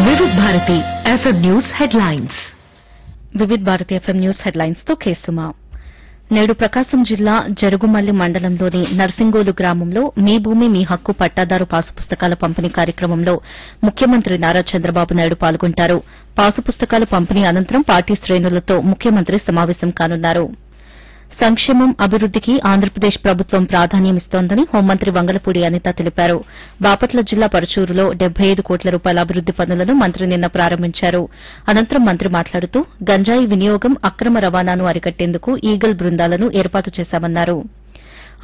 వివిధ Bharati FM news headlines Vividh Bharati FM news headlines తో కేసుమా నేడు ప్రకాశం జిల్లా జరుగుమల్లి మండలంలోని నర్సింగోలు గ్రామంలో మీ భూమి మీ హక్కు పట్టాదారు పాసు పుస్తకాల పంపిణీ కార్యక్రమంలో ముఖ్యమంత్రి నారా చంద్రబాబు నాయుడు పాల్గొంటారు పాసు పుస్తకాల పంపిణీ అనంతరం పార్టీ శ్రేణులతో ముఖ్యమంత్రి సమావేశం కానున్నారు సంక్షేమం అభివృద్దికి ఆంధ్రప్రదేశ్ ప్రభుత్వం ప్రాధాన్యమిస్తోందని హోంమంత్రి వంగలపూడి అనిత తెలిపారు బాపట్ల జిల్లా పరచూరులో డెబ్బై ఐదు కోట్ల రూపాయల అభివృద్ది పనులను మంత్రి నిన్న ప్రారంభించారు అనంతరం మంత్రి మాట్లాడుతూ గంజాయి వినియోగం అక్రమ రవాణాను అరికట్టేందుకు ఈగల్ బృందాలను ఏర్పాటు చేశామన్నారు